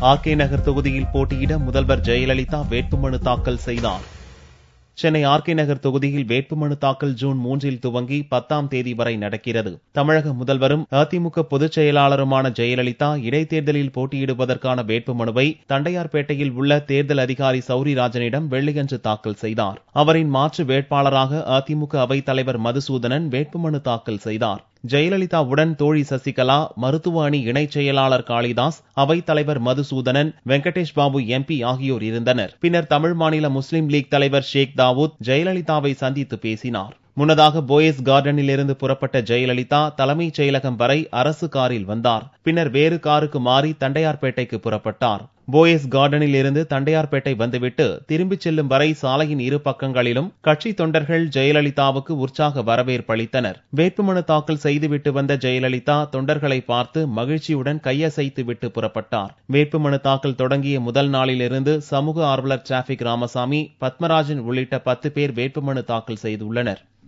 RK நகர் தொகுதியில் போட்டியிட முதல்வர் ஜெயலலிதா வேட்புமனு தாக்கல் செய்தார் சென்னை ஆர்கே நகர் தொகுதியில் வேட்புமனு தாக்கல் ஜூன் மூன்றில் துவங்கி பத்தாம் தேதி வரை நடக்கிறது தமிழக முதல்வரும் அதிமுக பொதுச் செயலாளருமான ஜெயலலிதா இடைத்தேர்தலில் போட்டியிடுவதற்கான வேட்புமனுவை தண்டையார்பேட்டையில் உள்ள தேர்தல் அதிகாரி சௌரிராஜனிடம் வெள்ளியன்று தாக்கல் செய்தார் அவரின் மாற்று வேட்பாளராக அதிமுக அவைத் தலைவர் மதுசூதனன் வேட்புமனு தாக்கல் செய்தார் ஜெயலலிதாவுடன் தோழி சசிகலா மருத்துவ அணி இணைச் செயலாளர் காளிதாஸ் அவைத் தலைவர் மதுசூதனன் வெங்கடேஷ் பாபு எம்பி ஆகியோர் இருந்தனர் பின்னர் தமிழ் மாநில முஸ்லிம் லீக் தலைவர் ஷேக் தாவூத் ஜெயலலிதாவை சந்தித்து பேசினார் முன்னதாக போயஸ் கார்டனில் இருந்து புறப்பட்ட ஜெயலலிதா தலைமைச் செயலகம் வரை அரசு காரில் வந்தார் பின்னர் வேறு காருக்கு மாறி தண்டையார்பேட்டைக்கு புறப்பட்டார் போயஸ் கார்டனில் இருந்து தண்டையார்பேட்டை வந்துவிட்டு திரும்பிச் செல்லும் வரை சாலையின் இரு பக்கங்களிலும் கட்சி தொண்டர்கள் ஜெயலலிதாவுக்கு உற்சாக வரவேற்பளித்தனர் வேட்புமனு தாக்கல் செய்துவிட்டு வந்த ஜெயலலிதா தொண்டர்களை பார்த்து மகிழ்ச்சியுடன் கையசைத்து விட்டு புறப்பட்டார் வேட்புமனு தாக்கல் தொடங்கிய முதல் நாளிலிருந்து சமூக ஆர்வலர் டிராபிக் ராமசாமி பத்மராஜன் உள்ளிட்ட பத்து பேர் வேட்புமனு தாக்கல் செய்துள்ளனர்